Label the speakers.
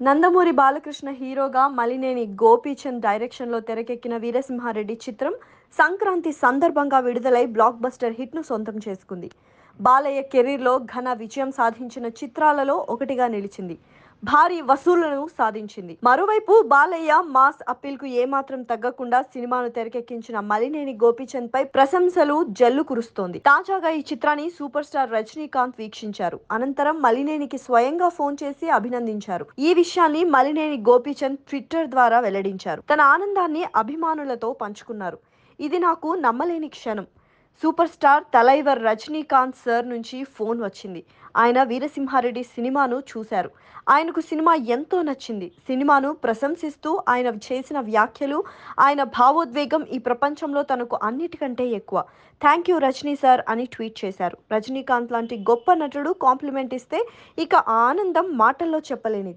Speaker 1: నందమూరి బాలకృష్ణ హీరోగా మలినేని గోపీచంద్ డైరెక్షన్లో తెరకెక్కిన వీరసింహారెడ్డి చిత్రం సంక్రాంతి సందర్భంగా విడుదలై బ్లాక్ బస్టర్ హిట్ను సొంతం చేసుకుంది బాలయ్య కెరీర్లో ఘన విజయం సాధించిన చిత్రాలలో ఒకటిగా నిలిచింది భారీ వసూళ్లను సాధించింది మరోవైపు బాలయ్య మాస్ అప్పీల్ కు ఏమాత్రం తగ్గకుండా సినిమాను తెరకెక్కించిన మలినేని గోపీచంద్ పై ప్రశంసలు జల్లు కురుస్తోంది తాజాగా ఈ చిత్రాన్ని సూపర్ స్టార్ రజనీకాంత్ వీక్షించారు అనంతరం మలినేనికి స్వయంగా ఫోన్ చేసి అభినందించారు ఈ విషయాన్ని మలినేని గోపీచంద్ ట్విట్టర్ ద్వారా వెల్లడించారు తన ఆనందాన్ని అభిమానులతో పంచుకున్నారు ఇది నాకు నమ్మలేని క్షణం super star Thalaivar Rajinikanth sir నుంచి ఫోన్ వచ్చింది ఆయన వీరసింహారెడ్డి సినిమాను చూశారు ఆయనకు సినిమా ఎంతో నచ్చింది సినిమాను ప్రశంసిస్తూ ఆయన చేసిన వ్యాఖ్యలు ఆయన భావోద్వేగం ఈ ప్రపంచంలో తనకు అన్నిటికంటే ఎక్కువ థ్యాంక్ యూ రజనీ సార్ అని ట్వీట్ చేశారు రజనీకాంత్ లాంటి గొప్ప నటుడు కాంప్లిమెంట్ ఇస్తే ఇక ఆ ఆనందం మాటల్లో చెప్పలేనిది